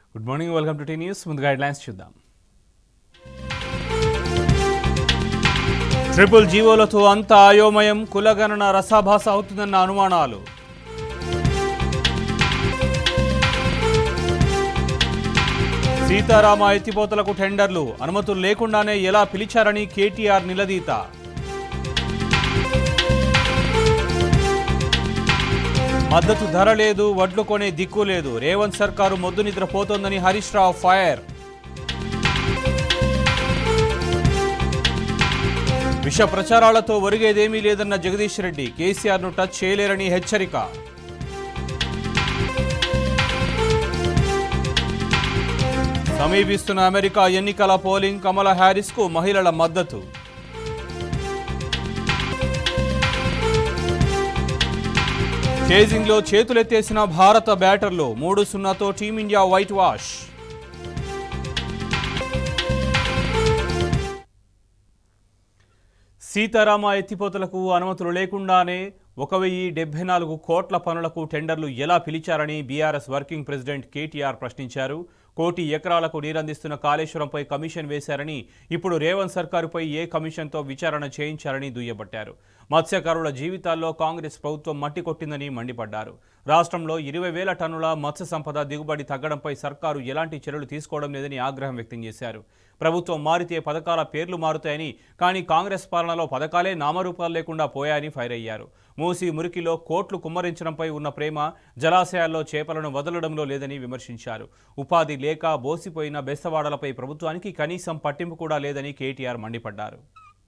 good morning welcome to T News ముందుగా headlines చూద్దాం triple జీవోలతో అంత అయోమయం కులగణన రసాభాస అవుతుందన్న అనుమానాలు సీతారామ ఎత్తిపోతలకు టెండర్లు అనుమతులు లేకుండానే ఎలా పిలిచారని కేటీఆర్ నిలదీత మద్దతు ధర లేదు వడ్లు కొనే దిక్కు లేదు రేవంత్ సర్కారు మొద్దు నిద్రపోతోందని హరీష్ రావు ఫైర్ విష ప్రచారాలతో ఒరిగేదేమీ లేదన్న జగదీష్ రెడ్డి కేసీఆర్ను టచ్ చేయలేరని హెచ్చరిక సమీపిస్తున్న అమెరికా ఎన్నికల పోలింగ్ కమలా హ్యారిస్కు మహిళల మద్దతు చేజింగ్లో చేతులెత్తేసిన భారత బ్యాటర్లు మూడు సున్నాతో టీమిండియా వైట్ వాష్ సీతారామ ఎత్తిపోతలకు అనుమతులు లేకుండానే ఒక వెయ్యి డెబ్బై నాలుగు కోట్ల పనులకు టెండర్లు ఎలా పిలిచారని బీఆర్ఎస్ వర్కింగ్ ప్రెసిడెంట్ కేటీఆర్ ప్రశ్నించారు కోటి ఎకరాలకు నీరందిస్తున్న కాళేశ్వరంపై కమిషన్ వేశారని ఇప్పుడు రేవంత్ సర్కారుపై ఏ కమిషన్తో విచారణ చేయించారని దుయ్యబట్టారు మత్స్యకారుల జీవితాల్లో కాంగ్రెస్ ప్రభుత్వం మట్టి కొట్టిందని మండిపడ్డారు రాష్ట్రంలో ఇరవై వేల టన్నుల మత్స్య సంపద దిగుబడి తగ్గడంపై సర్కారు ఎలాంటి చర్యలు తీసుకోవడం లేదని ఆగ్రహం వ్యక్తం చేశారు ప్రభుత్వం మారితే పథకాల పేర్లు మారుతాయని కానీ కాంగ్రెస్ పాలనలో పథకాలే నామరూపాలు లేకుండా పోయాయని ఫైర్ అయ్యారు మూసి మురికిలో కోట్లు కుమ్మరించడంపై ఉన్న ప్రేమ జలాశయాల్లో చేపలను వదలడంలో లేదని విమర్శించారు ఉపాధి లేక బోసిపోయిన బెస్తవాడలపై ప్రభుత్వానికి కనీసం పట్టింపు కూడా లేదని కేటీఆర్ మండిపడ్డారు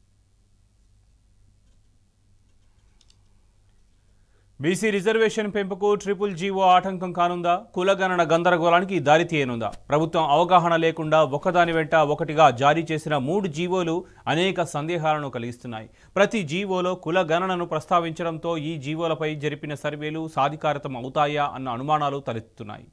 బీసీ రిజర్వేషన్ పెంపుకు ట్రిపుల్ జీవో ఆటంకం కానుందా కులగణన గందరగోళానికి దారి తీయనుందా ప్రభుత్వం అవగాహన లేకుండా ఒకదాని వెంట ఒకటిగా జారీ చేసిన మూడు జీవోలు అనేక సందేహాలను కలిగిస్తున్నాయి ప్రతి జీవోలో కుల గణనను ప్రస్తావించడంతో ఈ జీవోలపై జరిపిన సర్వేలు సాధికారతం అవుతాయా అన్న అనుమానాలు తలెత్తుతున్నాయి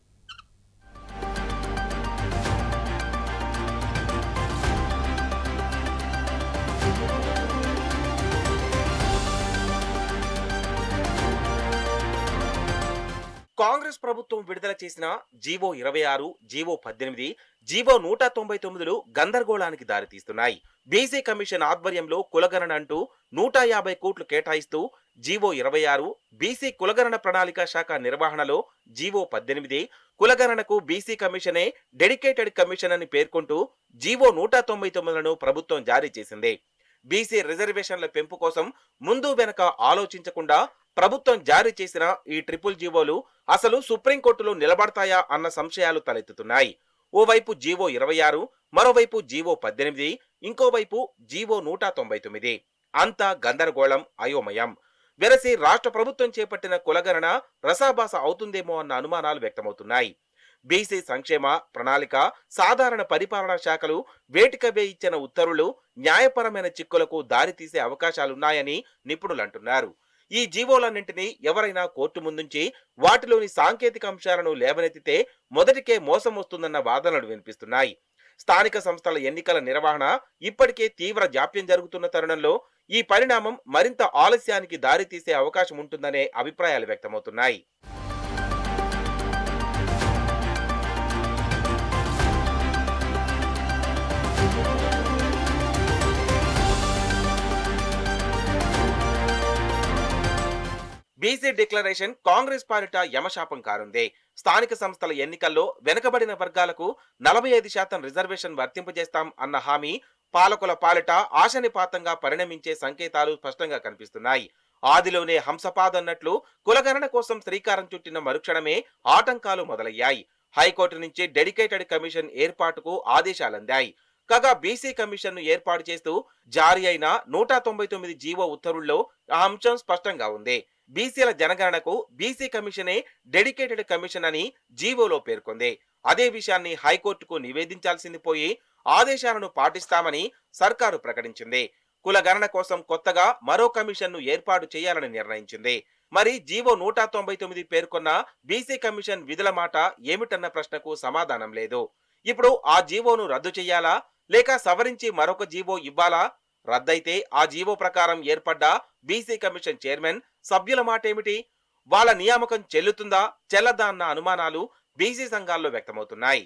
కాంగ్రెస్ ప్రభుత్వం విడుదల చేసిన జీవో ఇరవై ఆరు జీవో పద్దెనిమిది జీవో నూట తొంభై తొమ్మిదిలు గందరగోళానికి దారితీస్తున్నాయి బీసీ కమిషన్ ఆధ్వర్యంలో కులగణన అంటూ నూట యాభై కోట్లు కేటాయిస్తూ జీవో ఇరవై ఆరు బీసీ కులగణన ప్రణాళిక శాఖ నిర్వహణలో జీవో పద్దెనిమిది కులగణనకు బీసీ కమిషనే డెడికేటెడ్ కమిషన్ అని పేర్కొంటూ జీవో నూట తొంభై తొమ్మిదిలను ప్రభుత్వం జారీ చేసింది బీసీ రిజర్వేషన్ల పెంపు కోసం ముందు వెనక ఆలోచించకుండా ప్రభుత్వం జారీ చేసిన ఈ ట్రిపుల్ జీవోలు అసలు సుప్రీంకోర్టులో నిలబడతాయా అన్న సంశయాలు తలెత్తుతున్నాయి ఓవైపు జీవో ఇరవై ఆరు మరోవైపు జీవో పద్దెనిమిది ఇంకోవైపు జీవో నూట తొంభై తొమ్మిది అంతా గందరగోళం అయోమయం వెరసి రాష్ట్ర ప్రభుత్వం చేపట్టిన కులగణన రసాభాస అవుతుందేమో అన్న అనుమానాలు వ్యక్తమవుతున్నాయి బీసీ సంక్షేమ ప్రణాళిక సాధారణ పరిపాలనా శాఖలు వేటికవే ఇచ్చిన ఉత్తర్వులు న్యాయపరమైన చిక్కులకు దారితీసే అవకాశాలున్నాయని నిపుణులు అంటున్నారు ఈ జీవోలన్నింటినీ ఎవరైనా కోర్టు ముందుంచి వాటిలోని సాంకేతిక అంశాలను లేవనెత్తితే మొదటికే మోసం వస్తుందన్న వాదనలు వినిపిస్తున్నాయి స్థానిక సంస్థల ఎన్నికల నిర్వహణ ఇప్పటికే తీవ్ర జాప్యం జరుగుతున్న తరుణంలో ఈ పరిణామం మరింత ఆలస్యానికి దారితీసే అవకాశం ఉంటుందనే అభిప్రాయాలు వ్యక్తమవుతున్నాయి బీసీ డిక్లరేషన్ కాంగ్రెస్ పాలిట యమశాపం కానుంది స్థానిక సంస్థల ఎన్నికల్లో వెనుకబడిన వర్గాలకు నలభై ఐదు శాతం రిజర్వేషన్ వర్తింపజేస్తాం అన్న హామీ పాలకుల పాలిట ఆశనిపాతంగా పరిణమించే సంకేతాలు స్పష్టంగా కనిపిస్తున్నాయి ఆదిలోనే హంసపాద్ అన్నట్లు కులగణన కోసం శ్రీకారం చుట్టిన మరుక్షణమే ఆటంకాలు మొదలయ్యాయి హైకోర్టు నుంచి డెడికేటెడ్ కమిషన్ ఏర్పాటుకు ఆదేశాలందాయి కాగా బీసీ కమిషన్ ను ఏర్పాటు చేస్తూ జారీ అయిన నూట తొంభై తొమ్మిది జీవో ఉత్తర్వుల్లో ఆ అంశం స్పష్టంగా ఉంది బీసీల జనగణనకు బీసీ కమిషనే డెడికేటెడ్ కమిషన్ అని జీవోలో పేర్కొంది అదే విషయాన్ని హైకోర్టుకు నివేదించాల్సింది పోయి ఆదేశాలను పాటిస్తామని సర్కారు ప్రకటించింది కుల గణన కోసం కొత్తగా మరో కమిషన్ ను ఏర్పాటు చేయాలని నిర్ణయించింది మరి జీవో నూట తొంభై తొమ్మిది పేర్కొన్న బీసీ కమిషన్ విధుల మాట ఏమిటన్న ప్రశ్నకు సమాధానం లేదు ఇప్పుడు ఆ జీవోను రద్దు చేయాలా లేక సవరించి మరొక జీవో ఇవ్వాలా రద్దయితే ఆ జీవో ప్రకారం ఏర్పడ్డ బీసీ కమిషన్ చైర్మన్ సభ్యుల మాటేమిటి వాళ్ళ నియామకం చెల్లుతుందా చెల్లదా అన్న అనుమానాలు బీసీ సంఘాల్లో వ్యక్తమవుతున్నాయి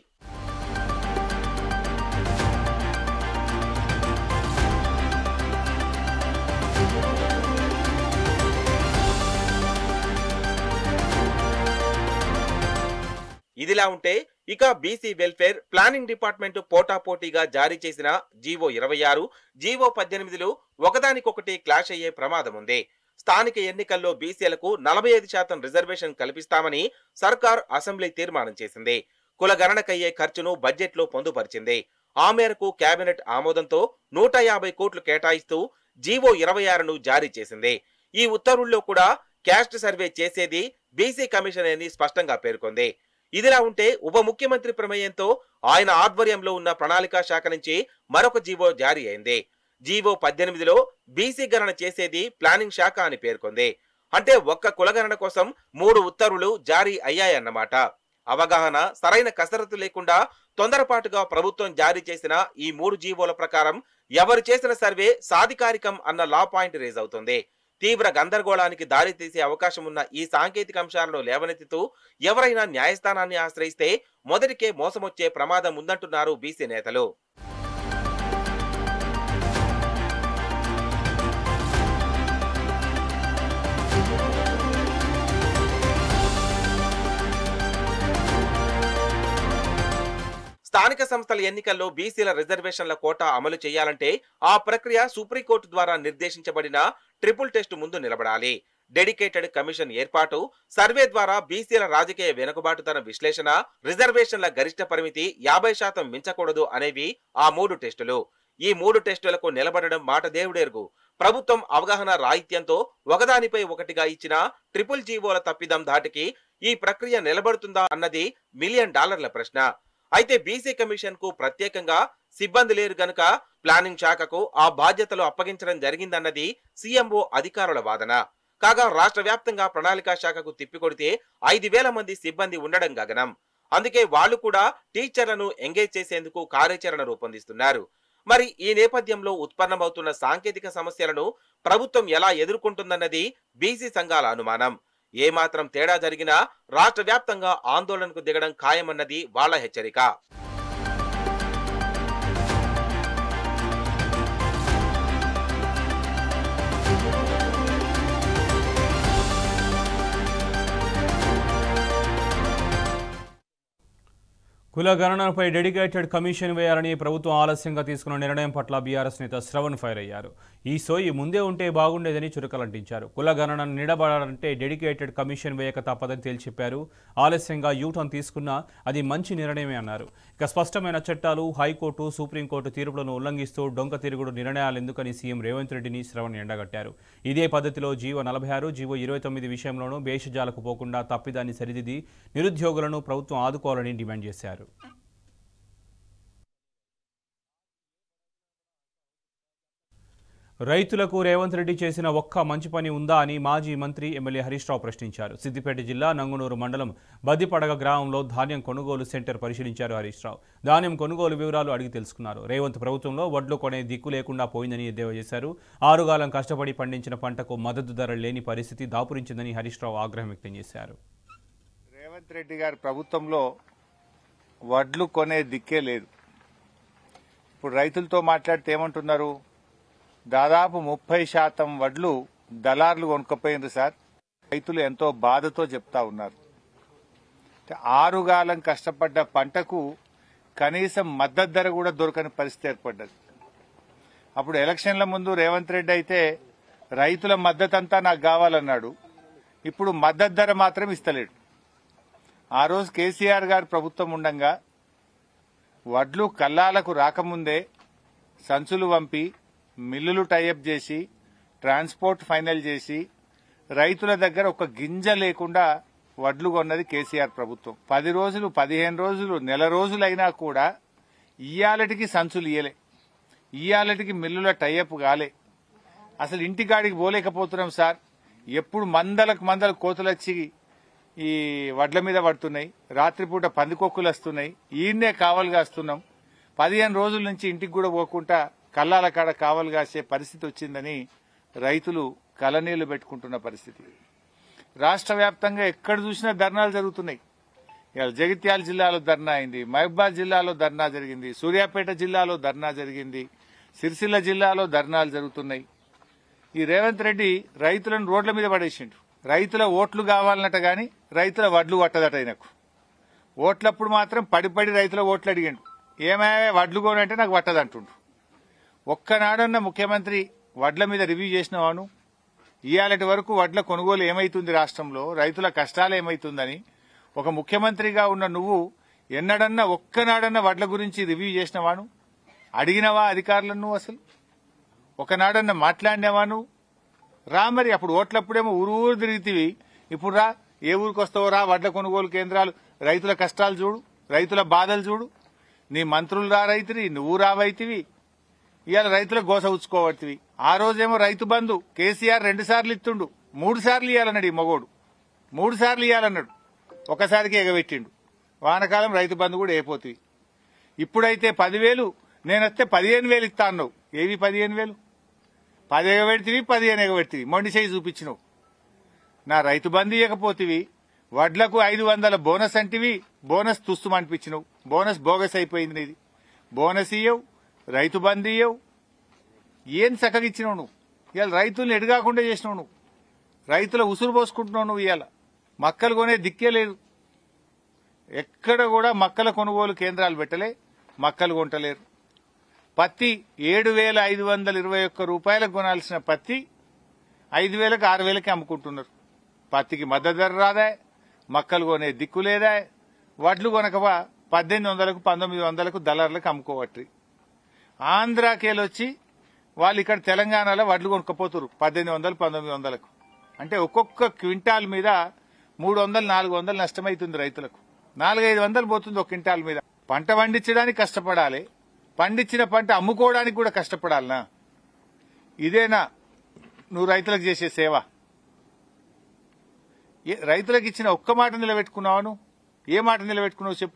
ఇదిలా ఉంటే ఇక బీసీ వెల్ఫేర్ ప్లానింగ్ డిపార్ట్మెంట్ పోటాపోటీగా జారీ చేసిన జీవో ఇరవై ఆరు జీవో పద్దెనిమిదిలు ఒకదానికొకటి క్లాష్ అయ్యే ప్రమాదం ఉంది స్థానిక ఎన్నికల్లో బీసీలకు నలభై ఐదు శాతం రిజర్వేషన్ కల్పిస్తామని సర్కార్ అసెంబ్లీ తీర్మానం చేసింది కుల గణనకయ్యే ఖర్చును బడ్జెట్లో పొందుపరిచింది ఆ మేరకు కేబినెట్ ఆమోదంతో నూట యాభై కోట్లు కేటాయిస్తూ జీవో ఇరవై ఆరును జారీ చేసింది ఈ ఉత్తర్వుల్లో కూడా క్యాస్ట్ సర్వే చేసేది బీసీ కమిషన్ అని స్పష్టంగా పేర్కొంది ఇదిలా ఉంటే ఉప ముఖ్యమంత్రి ప్రమేయంతో ఆయన ఆధ్వర్యంలో ఉన్న ప్రణాళికా శాఖ నుంచి మరొక జీవో జారీ అయింది జీవో పద్దెనిమిదిలో బీసీ గణన చేసేది ప్లానింగ్ శాఖ అని పేర్కొంది అంటే ఒక్క కులగణన కోసం మూడు ఉత్తర్వులు జారీ అయ్యాయన్నమాట అవగాహన సరైన కసరత్తు లేకుండా తొందరపాటుగా ప్రభుత్వం జారీ చేసిన ఈ మూడు జీవోల ప్రకారం ఎవరు చేసిన సర్వే సాధికారికం అన్న లా పాయింట్ రేజ్ అవుతుంది తీవ్ర గందరగోళానికి దారి తీసే అవకాశం ఉన్న ఈ సాంకేతిక అంశాలను లేవనెత్తుతూ ఎవరైనా న్యాయస్థానాన్ని ఆశ్రయిస్తే మొదటికే మోసమొచ్చే ప్రమాదం ఉందంటున్నారు బీసీ నేతలు స్థానిక సంస్థల ఎన్నికల్లో బీసీల రిజర్వేషన్ల కోటా అమలు చేయాలంటే ఆ ప్రక్రియ సుప్రీంకోర్టు ద్వారా నిర్దేశించబడిన ట్రిపుల్ టెస్ట్ ముందు నిలబడాలి డెడికేటెడ్ కమిషన్ ఏర్పాటు సర్వే ద్వారా బీసీల రాజకీయ వెనుకబాటుతన విశ్లేషణ రిజర్వేషన్ల గరిష్ట పరిమితి యాభై శాతం మించకూడదు అనేవి ఆ మూడు టెస్టులు ఈ మూడు టెస్టులకు నిలబడడం మాట దేవుడెరుగు ప్రభుత్వం అవగాహన రాహిత్యంతో ఒకదానిపై ఒకటిగా ఇచ్చిన ట్రిపుల్ జీవోల తప్పిదం దాటికి ఈ ప్రక్రియ నిలబడుతుందా అన్నది మిలియన్ డాలర్ల ప్రశ్న అయితే బీసీ కమిషన్ కు ప్రత్యేకంగా సిబ్బంది లేరు గనుక ప్లానింగ్ శాఖకు ఆ బాధ్యతలు అప్పగించడం జరిగిందన్నది సీఎంఓ అధికారుల వాదన కాగా రాష్ట్ర వ్యాప్తంగా ప్రణాళికా శాఖకు తిప్పికొడితే ఐదు వేల మంది సిబ్బంది ఉండడం గగనం అందుకే వాళ్ళు కూడా టీచర్లను ఎంగేజ్ చేసేందుకు కార్యాచరణ రూపొందిస్తున్నారు మరి ఈ నేపథ్యంలో ఉత్పన్నమవుతున్న సాంకేతిక సమస్యలను ప్రభుత్వం ఎలా ఎదుర్కొంటుందన్నది బీసీ సంఘాల అనుమానం ఏమాత్రం తేడా జరిగినా రాష్ట్ర వ్యాప్తంగా ఆందోళనకు దిగడం ఖాయమన్నది వాళ్ల హెచ్చరిక కుల గణనపై డెడికేటెడ్ కమిషన్ వేయాలని ప్రభుత్వం ఆలస్యంగా తీసుకున్న నిర్ణయం పట్ల బీఆర్ఎస్ నేత శ్రవణ్ ఫైర్ అయ్యారు ఈ సోయి ముందే ఉంటే బాగుండేదని చురకలంటించారు కుల గణన నిలబడాలంటే డెడికేటెడ్ కమిషన్ వేయక తప్పదని తేల్చెప్పారు ఆలస్యంగా యూటర్న్ తీసుకున్నా అది మంచి నిర్ణయమే అన్నారు ఇక స్పష్టమైన చట్టాలు హైకోర్టు సుప్రీంకోర్టు తీర్పులను ఉల్లంఘిస్తూ డొంక తిరుగుడు నిర్ణయాలు ఎందుకని సీఎం రేవంత్ రెడ్డిని శ్రవణ్ ఎండగట్టారు ఇదే పద్ధతిలో జీవో నలభై ఆరు జీవో ఇరవై తొమ్మిది విషయంలోనూ భేషజాలకు పోకుండా తప్పిదాన్ని సరిదిద్ది నిరుద్యోగులను ప్రభుత్వం ఆదుకోవాలని డిమాండ్ చేశారు రైతులకు రేవంత్ రెడ్డి చేసిన ఒక్క మంచి పని ఉందా అని మాజీ మంత్రి ఎమ్మెల్యే హరీష్ రావు ప్రశ్నించారు సిద్దిపేట జిల్లా నంగునూరు మండలం బద్దిపడగ గ్రామంలో ధాన్యం కొనుగోలు సెంటర్ పరిశీలించారు హరీష్ రావు ధాన్యం కొనుగోలు వివరాలు అడిగి తెలుసుకున్నారు రేవంత్ ప్రభుత్వంలో వడ్లు కొనే దిక్కు లేకుండా పోయిందని ఎద్దేవా చేశారు ఆరుగాలం కష్టపడి పండించిన పంటకు మద్దతు ధర లేని పరిస్థితి దాపురించిందని హరీష్ రావు ఆగ్రహం వ్యక్తం చేశారు రేవంత్ రెడ్డి గారి ప్రభుత్వంలో వడ్లు కొనే దిక్కే లేదు ఇప్పుడు రైతులతో మాట్లాడితే ఏమంటున్నారు దాదాపు ముప్పై శాతం వడ్లు దళార్లు కొనుక్కపోయింది సార్ రైతులు ఎంతో బాధతో చెప్తా ఉన్నారు అంటే ఆరుగాలం కష్టపడ్డ పంటకు కనీసం మద్దతు ధర కూడా దొరకని పరిస్థితి ఏర్పడ్డది అప్పుడు ఎలక్షన్ల ముందు రేవంత్ రెడ్డి అయితే రైతుల మద్దతు అంతా నాకు కావాలన్నాడు ఇప్పుడు మద్దతు ధర మాత్రం ఇస్తలేడు ఆ రోజు కేసీఆర్ గారు ప్రభుత్వం ఉండంగా వడ్లు కల్లాలకు రాకముందే సంచులు పంపి మిల్లులు టైఅప్ చేసి ట్రాన్స్పోర్ట్ ఫైనల్ చేసి రైతుల దగ్గర ఒక గింజ లేకుండా వడ్లు కొన్నది కేసీఆర్ ప్రభుత్వం పది రోజులు పదిహేను రోజులు నెల రోజులైనా కూడా ఇయ్యాలటికి సంచులు ఇయ్యలే ఇయ్యాలటికి మిల్లుల టైఅప్ కాలే అసలు ఇంటికాడికి పోలేకపోతున్నాం సార్ ఎప్పుడు మందలకు మందల కోతులు వచ్చి ఈ వడ్ల మీద పడుతున్నాయి రాత్రిపూట పందికొక్కులు వస్తున్నాయి ఈయన్నే కావలు కాస్తున్నాం పదిహేను రోజుల నుంచి ఇంటికి కూడా పోకుండా కల్లాల కాడ కావలు కాసే పరిస్థితి వచ్చిందని రైతులు కలనీళ్లు పెట్టుకుంటున్న పరిస్థితి రాష్ట్ర వ్యాప్తంగా ఎక్కడ చూసినా ధర్నాలు జరుగుతున్నాయి ఇవాళ జగిత్యాల జిల్లాలో ధర్నా అయింది మహబాద్ జిల్లాలో ధర్నా జరిగింది సూర్యాపేట జిల్లాలో ధర్నా జరిగింది సిరిసిల్ల జిల్లాలో ధర్నాలు జరుగుతున్నాయి ఈ రేవంత్ రెడ్డి రైతులను రోడ్ల మీద పడేసిండు రైతుల ఓట్లు కావాలన్నట గాని రైతుల వడ్లు పట్టదట ఆయనకు ఓట్లప్పుడు మాత్రం పడి పడి రైతుల ఓట్లు అడిగిండు ఏమే వడ్లు కొనంటే నాకు పట్టదంటుండు ఒక్కనాడన్న ముఖ్యమంత్రి వడ్ల మీద రివ్యూ చేసినవాను ఇవాళటి వరకు వడ్ల కొనుగోలు ఏమైతుంది రాష్ట్రంలో రైతుల కష్టాలు ఏమైతుందని ఒక ముఖ్యమంత్రిగా ఉన్న నువ్వు ఎన్నడన్నా ఒక్కనాడన్నా వడ్ల గురించి రివ్యూ చేసినవాను అడిగినవా అధికారులను నువ్వు అసలు ఒకనాడన్నా మాట్లాడినావా నువ్వు రా మరి అప్పుడు ఓట్లప్పుడేమో ఊరు ఊరు తిరిగితివి ఇప్పుడు రా ఏ ఊరికి వస్తావో రా వడ్ల కొనుగోలు కేంద్రాలు రైతుల కష్టాలు చూడు రైతుల బాధలు చూడు నీ మంత్రులు రా రైతువి నువ్వు రావైతివి ఇవాళ రైతుల గోస ఉచ్చుకోవట్టివి ఆ రోజేమో రైతు బంధు కేసీఆర్ రెండు సార్లు ఇస్తుండు మూడు సార్లు ఇవ్వాలన్నాడు ఈ మగోడు మూడు సార్లు ఇవ్వాలన్నాడు ఒకసారికి ఎగబెట్టిండు వానకాలం రైతు బంధు కూడా అయిపోతుంది ఇప్పుడైతే పదివేలు నేనొస్తే పదిహేను వేలు ఇస్తా అన్నావు ఏవి పదిహేను వేలు పది ఎగబెడితివి పదిహేను ఎగబెడితివి మొండి చేయి చూపించినావు నా రైతు బంధు ఇవ్వకపోతివి వడ్లకు ఐదు వందల బోనస్ అంటివి బోనస్ తుస్తుమనిపించినావు బోనస్ బోగస్ అయిపోయింది నీది బోనస్ ఇయ్యవు రైతు బంధు ఇయ్యవు ఏం చక్కగిచ్చినావు నువ్వు ఇవాళ రైతుల్ని ఎడగాకుండా చేసినావు నువ్వు రైతుల ఉసురు పోసుకుంటున్నావు నువ్వు ఇవాళ మక్కలు కొనే దిక్కే లేదు ఎక్కడ కూడా మక్కల కొనుగోలు కేంద్రాలు పెట్టలే మక్కలు కొంటలేరు పత్తి ఏడు వేల ఐదు వందల ఇరవై ఒక్క రూపాయలకు కొనాల్సిన పత్తి ఐదు వేలకు ఆరు వేలకి అమ్ముకుంటున్నారు పత్తికి మద్దతు ధర రాదా మక్కలు కొనే దిక్కు లేదా వడ్లు కొనకవా పద్దెనిమిది వందలకు పంతొమ్మిది వందలకు దళార్లకు అమ్ముకోవట్రి ఆంధ్రాకేలొచ్చి వాళ్ళు ఇక్కడ తెలంగాణలో వడ్లు కొనుక్కపోతున్నారు పద్దెనిమిది వందలు పంతొమ్మిది వందలకు అంటే ఒక్కొక్క క్వింటాల్ మీద మూడు వందలు నాలుగు వందలు నష్టమైతుంది రైతులకు నాలుగైదు వందలు పోతుంది ఒక క్వింటాల్ మీద పంట పండించడానికి కష్టపడాలి పండించిన పంట అమ్ముకోవడానికి కూడా కష్టపడాలనా ఇదేనా నువ్వు రైతులకు చేసే సేవ ఏ- రైతులకు ఇచ్చిన ఒక్క మాట నిలబెట్టుకున్నావా నువ్వు ఏ మాట నిలబెట్టుకున్నావు చెప్పు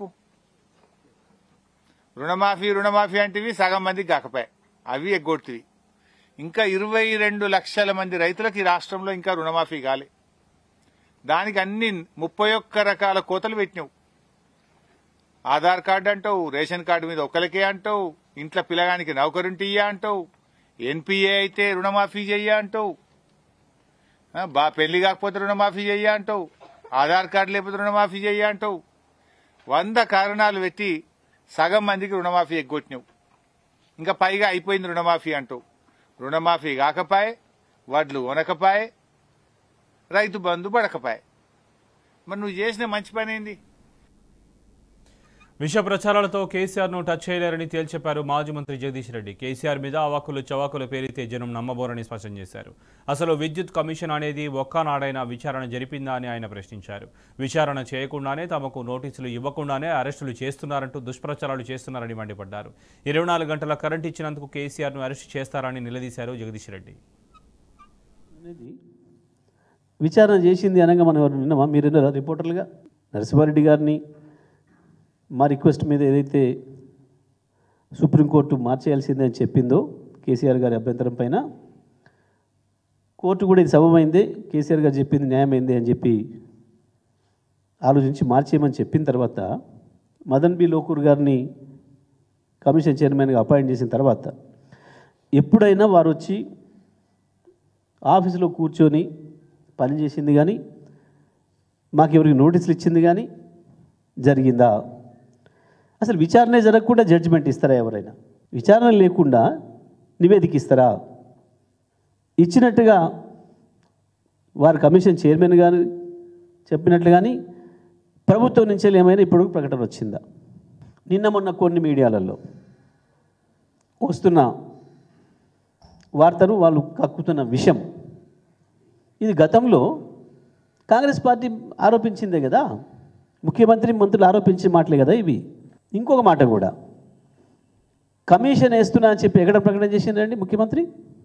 రుణమాఫీ రుణమాఫీ అంటివి సగం మందికి కాకపోయా అవి ఎగ్గొట్టివి ఇంకా ఇరవై రెండు లక్షల మంది రైతులకు ఈ రాష్ట్రంలో ఇంకా రుణమాఫీ కాలే దానికి అన్ని ముప్పై ఒక్క రకాల కోతలు పెట్టినావు ఆధార్ కార్డు అంటావు రేషన్ కార్డు మీద ఒకరికే అంటావు ఇంట్లో పిల్లగానికి నౌకరుంటి ఇయ్య అంటావు ఎన్పిఏ అయితే రుణమాఫీ చెయ్య అంటావు ఆ, బా పెళ్లి కాకపోతే రుణమాఫీ చెయ్య అంటావు ఆధార్ కార్డు లేకపోతే రుణమాఫీ చెయ్య అంటావు వంద కారణాలు పెట్టి సగం మందికి రుణమాఫీ ఎగ్గొట్టినావు ఇంకా పైగా అయిపోయింది రుణమాఫీ అంటావు రుణమాఫీ కాకపాయే వడ్లు కొనకపాయే రైతు బంధు పడకపాయే మరి నువ్వు చేసిన మంచి పని ఏంది విష ప్రచారాలతో కేసీఆర్ను టచ్ చేయలేరని తేల్చెప్పారు మాజీ మంత్రి జగదీష్ రెడ్డి కేసీఆర్ మీద అవాకులు చవాకులు పేరితే జనం నమ్మబోరని స్పష్టం చేశారు అసలు విద్యుత్ కమిషన్ అనేది ఒక్కనాడైనా విచారణ జరిపిందా అని ఆయన ప్రశ్నించారు విచారణ చేయకుండానే తమకు నోటీసులు ఇవ్వకుండానే అరెస్టులు చేస్తున్నారంటూ దుష్ప్రచారాలు చేస్తున్నారని మండిపడ్డారు ఇరవై నాలుగు గంటల కరెంట్ ఇచ్చినందుకు కేసీఆర్ను అరెస్ట్ చేస్తారని నిలదీశారు జగదీష్ రెడ్డి అనేది విచారణ చేసింది అనగా మనం ఎవరు విన్నామా మీరు విన్నారా రిపోర్టర్లుగా నరసింహారెడ్డి గారిని మా రిక్వెస్ట్ మీద ఏదైతే సుప్రీంకోర్టు మార్చేయాల్సిందే అని చెప్పిందో కేసీఆర్ గారి అభ్యంతరం పైన కోర్టు కూడా ఇది సబమైంది కేసీఆర్ గారు చెప్పింది న్యాయమైంది అని చెప్పి ఆలోచించి మార్చేయమని చెప్పిన తర్వాత మదన్ బి లోకూర్ గారిని కమిషన్ చైర్మన్గా అపాయింట్ చేసిన తర్వాత ఎప్పుడైనా వారు వచ్చి ఆఫీసులో కూర్చొని పని చేసింది కానీ మాకు ఎవరికి నోటీసులు ఇచ్చింది కానీ జరిగిందా అసలు విచారణ జరగకుండా జడ్జిమెంట్ ఇస్తారా ఎవరైనా విచారణ లేకుండా నివేదిక ఇస్తారా ఇచ్చినట్టుగా వారి కమిషన్ చైర్మన్ గారు చెప్పినట్లు కానీ ప్రభుత్వం నుంచి ఏమైనా ఇప్పుడు ప్రకటన వచ్చిందా నిన్న మొన్న కొన్ని మీడియాలలో వస్తున్న వార్తను వాళ్ళు కక్కుతున్న విషయం ఇది గతంలో కాంగ్రెస్ పార్టీ ఆరోపించిందే కదా ముఖ్యమంత్రి మంత్రులు ఆరోపించిన మాటలే కదా ఇవి ఇంకొక మాట కూడా కమిషన్ వేస్తున్నా అని చెప్పి ఎక్కడ ప్రకటన చేసిందండి ముఖ్యమంత్రి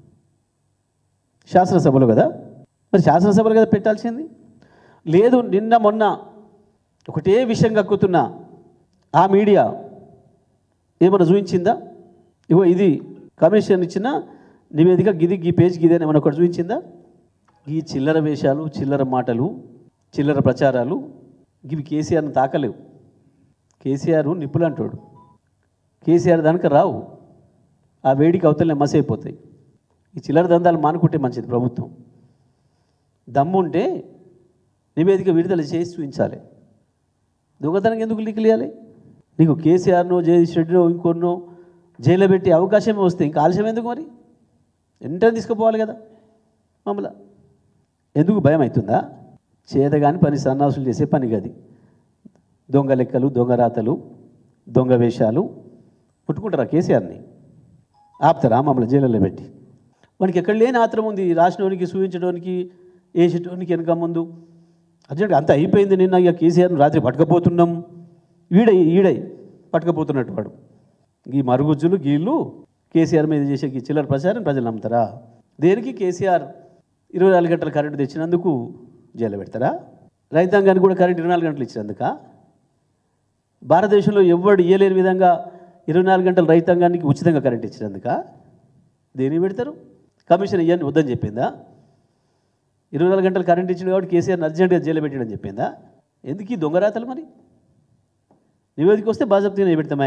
శాసనసభలో కదా మరి శాసనసభలో కదా పెట్టాల్సింది లేదు నిన్న మొన్న ఒకటే విషయం కక్కుతున్న ఆ మీడియా ఏమైనా చూపించిందా ఇగో ఇది కమిషన్ ఇచ్చిన నివేదిక గిది గీ పేజ్ గిది అని ఏమైనా ఒకటి చూపించిందా ఈ చిల్లర వేషాలు చిల్లర మాటలు చిల్లర ప్రచారాలు ఇవి కేసీఆర్ని తాకలేవు కేసీఆర్ నిప్పులంటాడు కేసీఆర్ దానికి రావు ఆ వేడికి అవతలనే మసైపోతాయి ఈ చిల్లర దందాలు మానుకుంటే మంచిది ప్రభుత్వం దమ్ముంటే నివేదిక విడుదల చేసి చూపించాలి దొంగతనం ఎందుకు లీకులేయాలి నీకు కేసీఆర్నో జగదీష్ రెడ్డినో ఇంకొన్నో జైల్లో పెట్టే అవకాశమే వస్తే ఇంకా ఆలస్యం ఎందుకు మరి వెంటనే తీసుకుపోవాలి కదా మమ్మల్ని ఎందుకు భయం అవుతుందా చేతగాని పని సన్నాసులు చేసే పని గది దొంగ లెక్కలు దొంగ రాతలు దొంగ వేషాలు ముట్టుకుంటారా కేసీఆర్ని ఆపుతారా మమ్మల్ని జైల్లో పెట్టి వానికి ఎక్కడ లేని ఆత్రం ఉంది రాసినోనికి చూపించడానికి వేసేటోనికి వెనక ముందు అర్జెంట్ అంత అయిపోయింది నిన్న ఇక కేసీఆర్ని రాత్రి పట్టుకపోతున్నాం ఈడై ఈడై పట్టుకపోతున్నట్టు వాడు ఈ మరుగుజ్జులు గీళ్ళు కేసీఆర్ మీద చేసే ఈ చిల్లర ప్రచారం ప్రజలు నమ్ముతారా దేనికి కేసీఆర్ ఇరవై నాలుగు గంటల కరెంటు తెచ్చినందుకు జైలు పెడతారా రైతాంగానికి కూడా కరెంట్ ఇరవై నాలుగు గంటలు ఇచ్చినందుక భారతదేశంలో ఎవడు ఇయ్యలేని విధంగా ఇరవై నాలుగు గంటల రైతాంగానికి ఉచితంగా కరెంట్ ఇచ్చినందుక దేనికి పెడతారు కమిషన్ ఇవ్వని వద్దని చెప్పిందా ఇరవై నాలుగు గంటలు కరెంట్ ఇచ్చింది కాబట్టి కేసీఆర్ని అర్జెంటుగా జైలు పెట్టాడని చెప్పిందా ఎందుకు ఈ దొంగరాతలు మరి నివేదిక వస్తే బాజప్తీనే పెడతామే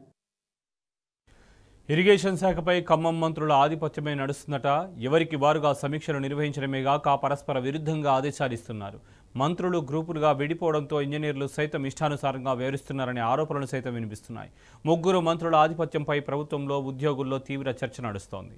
ఇరిగేషన్ శాఖపై ఖమ్మం మంత్రుల ఆధిపత్యమే నడుస్తుందట ఎవరికి వారుగా సమీక్షలు నిర్వహించడమే గాక పరస్పర విరుద్ధంగా ఆదేశాలు ఇస్తున్నారు మంత్రులు గ్రూపులుగా విడిపోవడంతో ఇంజనీర్లు సైతం ఇష్టానుసారంగా వ్యవహరిస్తున్నారనే ఆరోపణలు సైతం వినిపిస్తున్నాయి ముగ్గురు మంత్రుల ఆధిపత్యంపై ప్రభుత్వంలో ఉద్యోగుల్లో తీవ్ర చర్చ నడుస్తోంది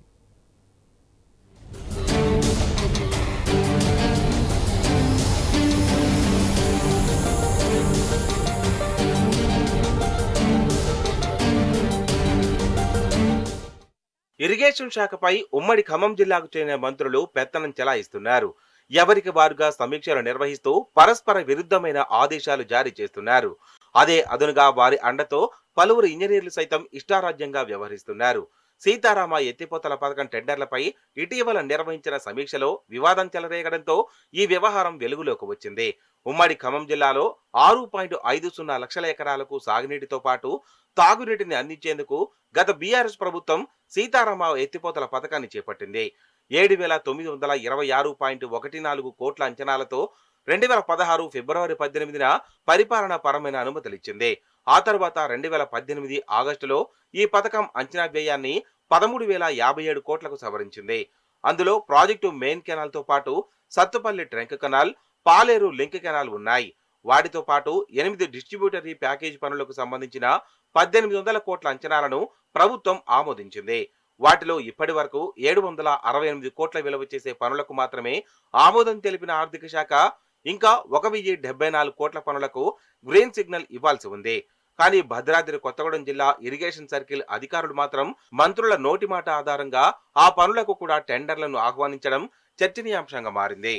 ఇరిగేషన్ శాఖపై ఉమ్మడి ఖమ్మం జిల్లాకు చెందిన మంత్రులు పెత్తనం చెలాయిస్తున్నారు ఎవరికి వారుగా సమీక్షలు నిర్వహిస్తూ పరస్పర విరుద్ధమైన ఆదేశాలు జారీ చేస్తున్నారు అదే అదునుగా వారి అండతో పలువురు ఇంజనీర్లు సైతం ఇష్టారాజ్యంగా వ్యవహరిస్తున్నారు సీతారామ ఎత్తిపోతల పథకం టెండర్లపై ఇటీవల నిర్వహించిన సమీక్షలో వివాదం చెలరేగడంతో ఈ వ్యవహారం వెలుగులోకి వచ్చింది ఉమ్మడి ఖమ్మం జిల్లాలో ఆరు పాయింట్ ఐదు సున్నా లక్షల ఎకరాలకు సాగునీటితో పాటు తాగునీటిని అందించేందుకు గత బీఆర్ఎస్ ప్రభుత్వం సీతారామ ఎత్తిపోతల పథకాన్ని చేపట్టింది ఏడు వేల తొమ్మిది వందల ఇరవై ఆరు పాయింట్ ఒకటి నాలుగు కోట్ల అంచనాలతో రెండు వేల పదహారు ఫిబ్రవరి పద్దెనిమిదిన పరిపాలన పరమైన అనుమతులిచ్చింది ఆ తర్వాత రెండు వేల పద్దెనిమిది ఆగస్టులో ఈ పథకం అంచనా వ్యయాన్ని పదమూడు వేల యాభై ఏడు కోట్లకు సవరించింది అందులో ప్రాజెక్టు మెయిన్ కెనాల్ తో పాటు Sathupalli trunk canal Paleru link canal ఉన్నాయి వాటితో పాటు ఎనిమిది డిస్ట్రిబ్యూటరీ ప్యాకేజ్ పనులకు సంబంధించిన పద్దెనిమిది వందల కోట్ల అంచనాలను ప్రభుత్వం ఆమోదించింది వాటిలో ఇప్పటి వరకు ఏడు వందల అరవై ఎనిమిది కోట్ల విలువ చేసే పనులకు మాత్రమే ఆమోదం తెలిపిన ఆర్థిక శాఖ ఇంకా ఒక వెయ్యి డెబ్బై నాలుగు కోట్ల పనులకు గ్రీన్ సిగ్నల్ ఇవ్వాల్సి ఉంది కానీ భద్రాద్రి కొత్తగూడెం జిల్లా ఇరిగేషన్ సర్కిల్ అధికారులు మాత్రం మంత్రుల నోటి మాట ఆధారంగా ఆ పనులకు కూడా టెండర్లను ఆహ్వానించడం చర్చనీయాంశంగా మారింది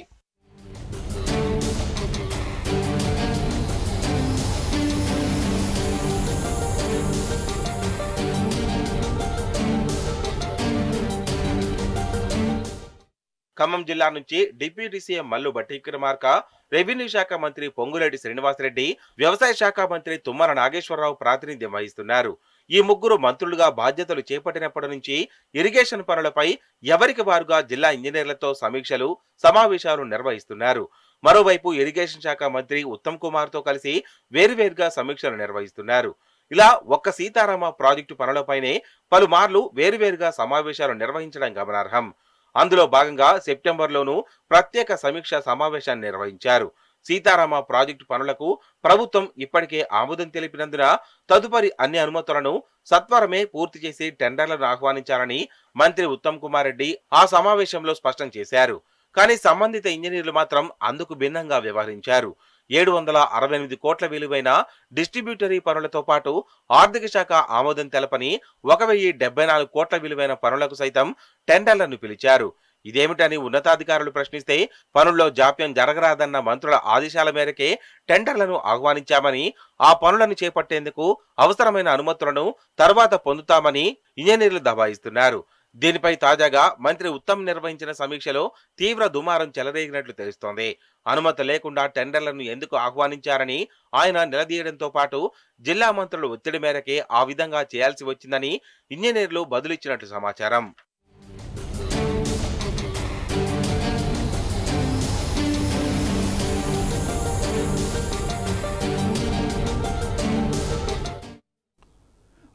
ఖమ్మం జిల్లా నుంచి డిప్యూటీ సీఎం మల్లు బట్టి విక్రమార్క రెవెన్యూ శాఖ మంత్రి పొంగులేటి శ్రీనివాసరెడ్డి వ్యవసాయ శాఖ మంత్రి తుమ్మల నాగేశ్వరరావు ప్రాతినిధ్యం వహిస్తున్నారు ఈ ముగ్గురు మంత్రులుగా బాధ్యతలు చేపట్టినప్పటి నుంచి ఇరిగేషన్ పనులపై ఎవరికి వారుగా జిల్లా ఇంజనీర్లతో సమీక్షలు సమావేశాలు నిర్వహిస్తున్నారు మరోవైపు ఇరిగేషన్ శాఖ మంత్రి ఉత్తమ్ కుమార్ తో కలిసి వేరువేరుగా సమీక్షలు నిర్వహిస్తున్నారు ఇలా ఒక్క సీతారామ ప్రాజెక్టు పనులపైనే పలుమార్లు వేరువేరుగా సమావేశాలు నిర్వహించడం గమనార్హం అందులో భాగంగా సెప్టెంబర్లోనూ ప్రత్యేక సమీక్ష సమావేశాన్ని నిర్వహించారు సీతారామ ప్రాజెక్టు పనులకు ప్రభుత్వం ఇప్పటికే ఆమోదం తెలిపినందున తదుపరి అన్ని అనుమతులను సత్వరమే పూర్తి చేసి టెండర్లను ఆహ్వానించాలని మంత్రి ఉత్తమ్ కుమార్ రెడ్డి ఆ సమావేశంలో స్పష్టం చేశారు కానీ సంబంధిత ఇంజనీర్లు మాత్రం అందుకు భిన్నంగా వ్యవహరించారు ఏడు వందల అరవై ఎనిమిది కోట్ల విలువైన డిస్ట్రిబ్యూటరీ పనులతో పాటు ఆర్థిక శాఖ ఆమోదం తెలపని ఒక వెయ్యి డెబ్బై నాలుగు కోట్ల విలువైన పనులకు సైతం టెండర్లను పిలిచారు ఇదేమిటని ఉన్నతాధికారులు ప్రశ్నిస్తే పనుల్లో జాప్యం జరగరాదన్న మంత్రుల ఆదేశాల మేరకే టెండర్లను ఆహ్వానించామని ఆ పనులను చేపట్టేందుకు అవసరమైన అనుమతులను తర్వాత పొందుతామని ఇంజనీర్లు దబాయిస్తున్నారు దీనిపై తాజాగా మంత్రి ఉత్తమ్ నిర్వహించిన సమీక్షలో తీవ్ర దుమారం చెలరేగినట్లు తెలుస్తోంది అనుమతి లేకుండా టెండర్లను ఎందుకు ఆహ్వానించారని ఆయన నిలదీయడంతో పాటు జిల్లా మంత్రుల ఒత్తిడి మేరకే ఆ విధంగా చేయాల్సి వచ్చిందని ఇంజనీర్లు బదులిచ్చినట్లు సమాచారం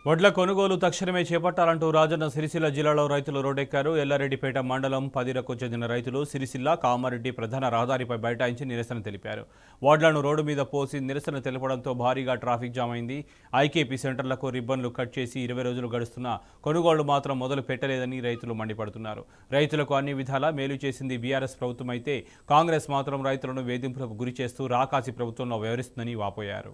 వడ్ల కొనుగోలు తక్షణమే చేపట్టాలంటూ రాజన్న సిరిసిల్ల జిల్లాలో రైతులు రోడ్డెక్కారు ఎల్లారెడ్డిపేట మండలం పదిరకు చెందిన రైతులు సిరిసిల్ల కామారెడ్డి ప్రధాన రహదారిపై బైఠాయించి నిరసన తెలిపారు వడ్లను రోడ్డు మీద పోసి నిరసన తెలపడంతో భారీగా ట్రాఫిక్ జామ్ అయింది ఐకేపీ సెంటర్లకు రిబ్బన్లు కట్ చేసి ఇరవై రోజులు గడుస్తున్నా కొనుగోళ్లు మాత్రం మొదలు పెట్టలేదని రైతులు మండిపడుతున్నారు రైతులకు అన్ని విధాలా మేలు చేసింది బీఆర్ఎస్ ప్రభుత్వం అయితే కాంగ్రెస్ మాత్రం రైతులను వేధింపులకు గురి చేస్తూ రాకాసి ప్రభుత్వంలో వ్యవహరిస్తుందని వాపోయారు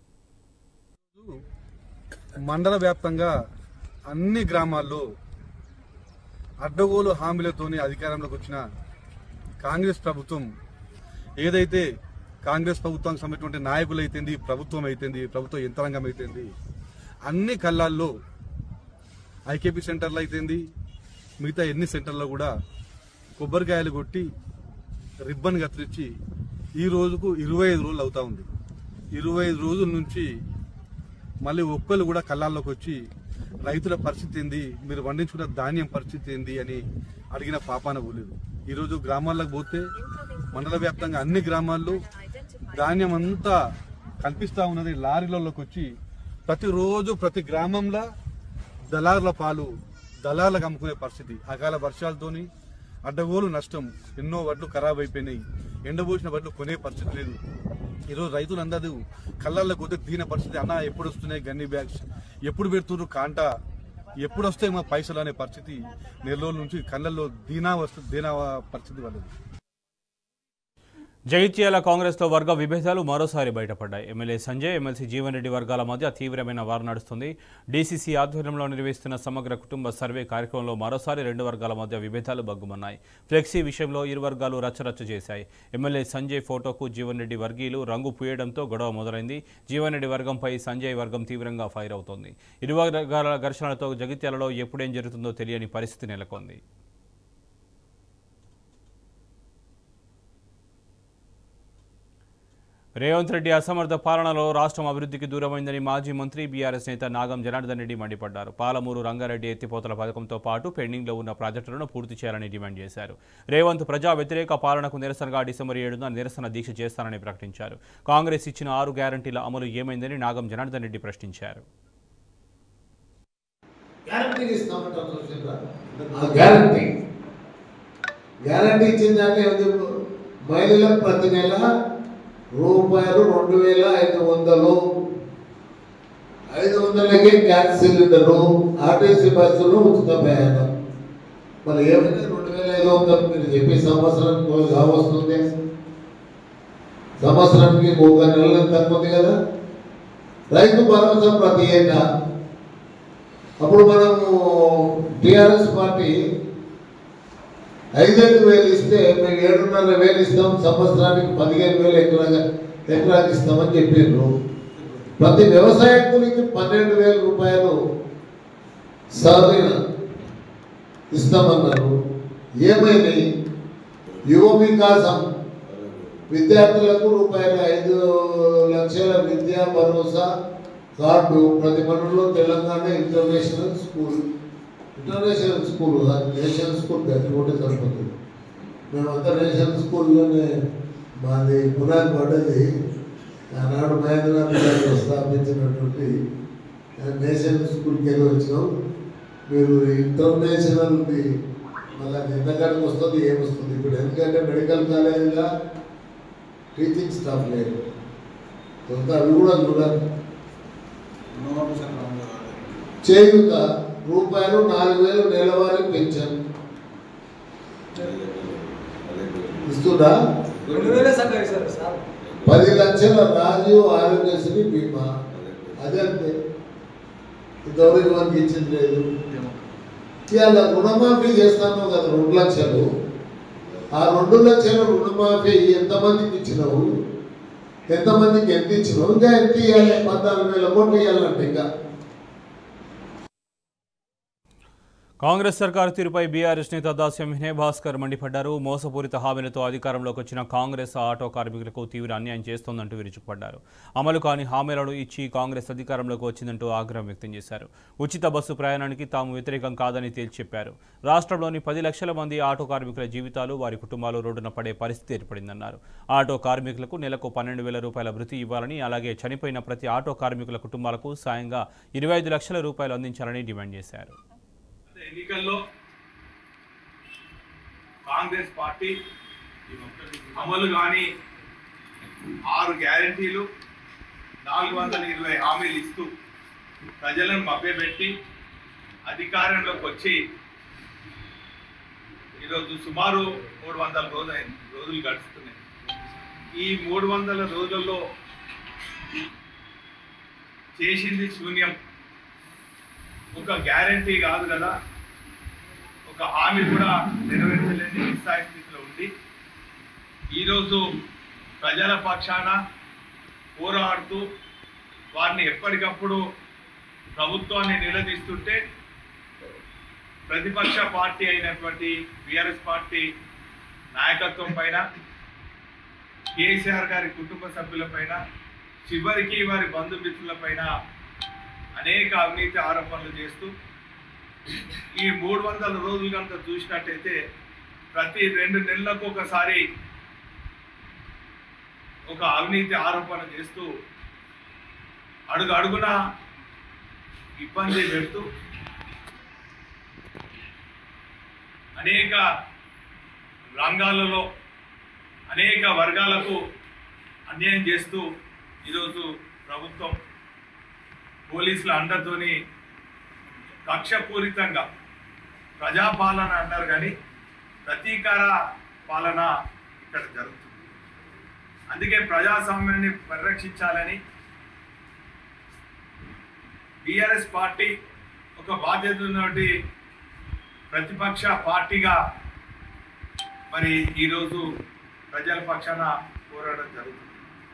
మండల వ్యాప్తంగా అన్ని గ్రామాల్లో అడ్డగోలు హామీలతోని అధికారంలోకి వచ్చిన కాంగ్రెస్ ప్రభుత్వం ఏదైతే కాంగ్రెస్ ప్రభుత్వానికి సంబంధించినటువంటి నాయకులు అయితేంది ప్రభుత్వం అయితేంది ప్రభుత్వ యంత్రాంగం అయితేంది అన్ని కళ్ళాల్లో ఐకేపీ సెంటర్లు అయితేంది మిగతా ఎన్ని సెంటర్లో కూడా కొబ్బరికాయలు కొట్టి రిబ్బన్ కత్తిరించి ఈ రోజుకు ఇరవై ఐదు రోజులు అవుతా ఉంది ఇరవై ఐదు రోజుల నుంచి మళ్ళీ ఒక్కరు కూడా కళ్ళాల్లోకి వచ్చి రైతుల పరిస్థితి ఏంది మీరు పండించుకున్న ధాన్యం పరిస్థితి ఏంది అని అడిగిన పాపాన పోలేదు ఈరోజు గ్రామాలకు పోతే మండల వ్యాప్తంగా అన్ని గ్రామాల్లో ధాన్యం అంతా కనిపిస్తా ఉన్నది లారీలలోకి వచ్చి ప్రతిరోజు ప్రతి గ్రామంలో దళారుల పాలు దళారులకు అమ్ముకునే పరిస్థితి అకాల వర్షాలతోని అడ్డగోలు నష్టం ఎన్నో వడ్లు ఖరాబ్ అయిపోయినాయి ఎండబోసిన వడ్లు కొనే పరిస్థితి లేదు ఈరోజు రైతులందరూ కళ్ళల్లో కొద్ది దీన పరిస్థితి అన్న ఎప్పుడు వస్తున్నాయి గన్ని బ్యాగ్స్ ఎప్పుడు పెడుతున్నారు కాంట ఎప్పుడు వస్తాయి మా పైసలు అనే పరిస్థితి నెల్లూరు నుంచి కళ్ళల్లో దీనా వస్తు దీనా పరిస్థితి వాళ్ళది జగిత్యాల కాంగ్రెస్లో వర్గ విభేదాలు మరోసారి బయటపడ్డాయి ఎమ్మెల్యే సంజయ్ ఎమ్మెల్సీ జీవన్ రెడ్డి వర్గాల మధ్య తీవ్రమైన వారు నడుస్తుంది డీసీసీ ఆధ్వర్యంలో నిర్వహిస్తున్న సమగ్ర కుటుంబ సర్వే కార్యక్రమంలో మరోసారి రెండు వర్గాల మధ్య విభేదాలు బగ్గుమన్నాయి ఫ్లెక్సీ విషయంలో ఇరు వర్గాలు రచ్చరచ్చ చేశాయి ఎమ్మెల్యే సంజయ్ ఫోటోకు జీవన్ రెడ్డి వర్గీయులు రంగు పూయడంతో గొడవ మొదలైంది జీవన్ రెడ్డి వర్గంపై సంజయ్ వర్గం తీవ్రంగా ఫైర్ అవుతోంది ఇరు వర్గాల ఘర్షణలతో జగిత్యాలలో ఎప్పుడేం జరుగుతుందో తెలియని పరిస్థితి నెలకొంది రేవంత్ రెడ్డి అసమర్థ పాలనలో రాష్ట్రం అభివృద్ధికి దూరమైందని మాజీ మంత్రి బీఆర్ఎస్ నేత నాగం జనార్దన్ రెడ్డి మండిపడ్డారు పాలమూరు రంగారెడ్డి ఎత్తిపోతల పథకంతో పాటు పెండింగ్లో ఉన్న ప్రాజెక్టులను పూర్తి చేయాలని డిమాండ్ చేశారు రేవంత్ ప్రజా వ్యతిరేక పాలనకు నిరసనగా డిసెంబర్ ఏడున నిరసన దీక్ష చేస్తానని ప్రకటించారు కాంగ్రెస్ ఇచ్చిన ఆరు గ్యారంటీల అమలు ఏమైందని నాగం జనార్దన్ రెడ్డి ప్రశ్నించారు గ్యారంటీ ఇస్తామంటారు చూసిండ్రా ఆ గ్యారంటీ గ్యారంటీ ఇచ్చిన దాంట్లో ఏముంది మహిళలకు ప్రతి నెల రూపాయలు రెండు వేల ఐదు వందలు ఐదు వందలకే గ్యాస్ సిలిండరు ఆర్టీసీ బస్సులు ఉచిత ప్రయాణం మరి ఏమైనా రెండు వేల ఐదు వందలు మీరు చెప్పి సంవత్సరానికి కావస్తుంది సంవత్సరానికి ఒక నెల తక్కువ ఉంది కదా రైతు భరోసా ప్రతి ఏటా అప్పుడు మనము టిఆర్ఎస్ పార్టీ ఐదైదు వేలు ఇస్తే మేము ఏడున్నర వేలు ఇస్తాం సంవత్సరానికి పదిహేను వేలు ఎకరాగా ఎకరాకి ఇస్తామని చెప్పిండ్రు ప్రతి వ్యవసాయ కూలికి పన్నెండు వేల రూపాయలు సరైన ఇస్తామన్నారు ఏమైనాయి యువ వికాసం విద్యార్థులకు రూపాయల ఐదు లక్షల విద్యా భరోసా కార్డు ప్రతి మనలో Telangana international school international school కాదు నేషనల్ స్కూల్ గట్టి ఒకటే సరిపోతుంది మేమంతా నేషనల్ స్కూల్లోనే మాది పునాది పడ్డది ఆనాడు మహేంద్రనాథ్ గారు స్థాపించినటువంటి నేషనల్ స్కూల్కి వెళ్ళి వచ్చినాం మీరు ఇంటర్నేషనల్ది మళ్ళీ ఎంతకాడికి వస్తుంది ఏమొస్తుంది ఇప్పుడు ఎందుకంటే మెడికల్ కాలేజీలో టీచింగ్ స్టాఫ్ లేదు కొంత అవి కూడా చూడాలి చేయుత రూపాయలు నాలుగు వేలు నెలవారీ పెన్షన్ ఇస్తుందా పది లక్షల రాజీవ్ ఆరోగ్యశ్రీ బీమా అదే అంతే ఇంతవరకు మనకి ఇచ్చింది లేదు ఇవాళ రుణమాఫీ చేస్తాను కదా రెండు లక్షలు ఆ రెండు లక్షల రుణమాఫీ ఎంతమందికి ఇచ్చినావు ఎంతమందికి ఎంత ఇచ్చినావు ఇంకా ఎంత ఇవ్వాలి పద్నాలుగు వేల కోట్లు ఇవ్వాలంటే ఇంకా కాంగ్రెస్ సర్కారు తీరుపై బీఆర్ఎస్ నేత దాస్యం వినయ్ భాస్కర్ మండిపడ్డారు మోసపూరిత హామీలతో అధికారంలోకి వచ్చిన కాంగ్రెస్ ఆటో కార్మికులకు తీవ్ర అన్యాయం చేస్తోందంటూ విరుచుకుపడ్డారు అమలు కాని హామీలను ఇచ్చి కాంగ్రెస్ అధికారంలోకి వచ్చిందంటూ ఆగ్రహం వ్యక్తం చేశారు ఉచిత బస్సు ప్రయాణానికి తాము వ్యతిరేకం కాదని తేల్చి చెప్పారు రాష్ట్రంలోని పది లక్షల మంది ఆటో కార్మికుల జీవితాలు వారి కుటుంబాలు రోడ్డున పడే పరిస్థితి ఏర్పడిందన్నారు ఆటో కార్మికులకు నెలకు పన్నెండు వేల రూపాయల భృతి ఇవ్వాలని అలాగే చనిపోయిన ప్రతి ఆటో కార్మికుల కుటుంబాలకు సాయంగా ఇరవై ఐదు లక్షల రూపాయలు అందించాలని డిమాండ్ చేశారు ఎన్నికల్లో కాంగ్రెస్ పార్టీ అమలు కాని ఆరు గ్యారంటీలు నాలుగు వందల ఇరవై హామీలు ఇస్తూ ప్రజలను మభ్యపెట్టి అధికారంలోకి వచ్చి ఈరోజు సుమారు మూడు వందల రోజులు రోజులు గడుస్తున్నాయి ఈ మూడు వందల రోజుల్లో చేసింది శూన్యం ఒక గ్యారంటీ కాదు కదా ఒక హామీ కూడా నెరవేర్చలేని నిస్సాయ స్థితిలో ఉంది ఈరోజు ప్రజల పక్షాన పోరాడుతూ వారిని ఎప్పటికప్పుడు ప్రభుత్వాన్ని నిలదీస్తుంటే ప్రతిపక్ష పార్టీ అయినటువంటి బీఆర్ఎస్ పార్టీ నాయకత్వం పైన కేసీఆర్ గారి కుటుంబ సభ్యుల పైన చివరికి వారి బంధుమిత్రుల పైన అనేక అవినీతి ఆరోపణలు చేస్తూ ఈ మూడు వందల రోజులు కనుక చూసినట్టయితే ప్రతి రెండు నెలలకు ఒకసారి ఒక అవినీతి ఆరోపణ చేస్తూ అడుగు అడుగున ఇబ్బంది పెడుతూ అనేక రంగాలలో అనేక వర్గాలకు అన్యాయం చేస్తూ ఈరోజు ప్రభుత్వం పోలీసుల అండతోని కక్షపూరితంగా ప్రజాపాలన అన్నారు కానీ ప్రతీకార పాలన ఇక్కడ జరుగుతుంది అందుకే ప్రజాస్వామ్యాన్ని పరిరక్షించాలని బీఆర్ఎస్ పార్టీ ఒక బాధ్యత ఉన్నటువంటి ప్రతిపక్ష పార్టీగా మరి ఈరోజు ప్రజల పక్షాన పోరాటం జరుగుతుంది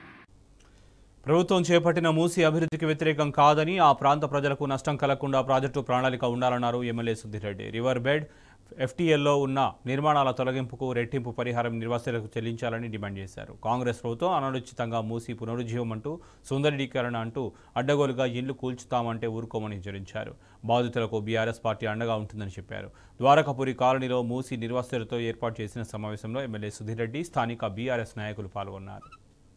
ప్రభుత్వం చేపట్టిన మూసి అభివృద్ధికి వ్యతిరేకం కాదని ఆ ప్రాంత ప్రజలకు నష్టం కలగకుండా ప్రాజెక్టు ప్రణాళిక ఉండాలన్నారు ఎమ్మెల్యే సుధీరెడ్డి రివర్ బెడ్ ఎఫ్టీఎల్లో ఉన్న నిర్మాణాల తొలగింపుకు రెట్టింపు పరిహారం నిర్వాసితులకు చెల్లించాలని డిమాండ్ చేశారు కాంగ్రెస్ ప్రభుత్వం అననుచితంగా మూసి పునరుజ్జీవం అంటూ సుందరీకరణ అంటూ అడ్డగోలుగా ఇళ్లు కూల్చుతామంటే ఊరుకోమని హెచ్చరించారు బాధితులకు బీఆర్ఎస్ పార్టీ అండగా ఉంటుందని చెప్పారు ద్వారకాపురి కాలనీలో మూసి నిర్వాసితులతో ఏర్పాటు చేసిన సమావేశంలో ఎమ్మెల్యే సుధీర్ రెడ్డి స్థానిక బీఆర్ఎస్ నాయకులు పాల్గొన్నారు